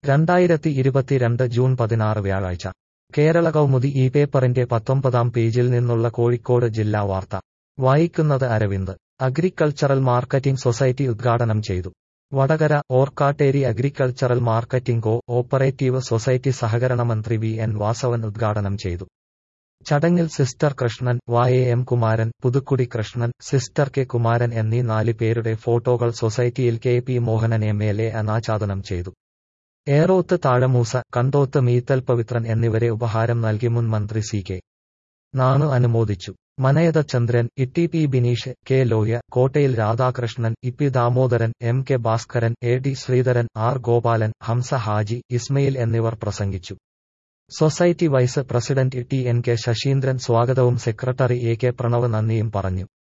രണ്ടായിരത്തി ഇരുപത്തിരണ്ട് ജൂൺ പതിനാറ് വ്യാഴാഴ്ച കേരള കൗമുദി ഈ പേപ്പറിന്റെ പത്തൊമ്പതാം പേജിൽ നിന്നുള്ള കോഴിക്കോട് ജില്ലാ വാർത്ത വായിക്കുന്നത് അരവിന്ദ് അഗ്രികൾച്ചറൽ മാർക്കറ്റിംഗ് സൊസൈറ്റി ഉദ്ഘാടനം ചെയ്തു Vadakara Orkkatteri agricultural marketing cooperative society സഹകരണ മന്ത്രി വി എൻ വാസവൻ ഉദ്ഘാടനം ചെയ്തു ചടങ്ങിൽ സിസ്റ്റർ കൃഷ്ണൻ വായ M Kumaran Puthukkudi Krishnan sister K Kumaran എന്നീ നാല് പേരുടെ ഫോട്ടോകൾ സൊസൈറ്റിയിൽ K P Mohanan M L A അനാച്ഛാദനം ചെയ്തു ഏറോത്ത് താഴമൂസ കണ്ടോത്ത് മീത്തൽ പവിത്രൻ എന്നിവരെ ഉപഹാരം നൽകി മുൻ മന്ത്രി സി കെ നാണു അനുമോദിച്ചു മനയത ചന്ദ്രൻ ഇട്ടി പി ബിനീഷ് കെ ലോയ കോട്ടയിൽ രാധാകൃഷ്ണൻ ഇപ്പി Damodaran M K Bhaskaran A D Sreedharan R Gopalan Hamsa Haji Ismail എന്നിവർ പ്രസംഗിച്ചു society vice president T N K Sasheendran സ്വാഗതവും സെക്രട്ടറി എ കെ പ്രണവ് നന്ദിയും പറഞ്ഞു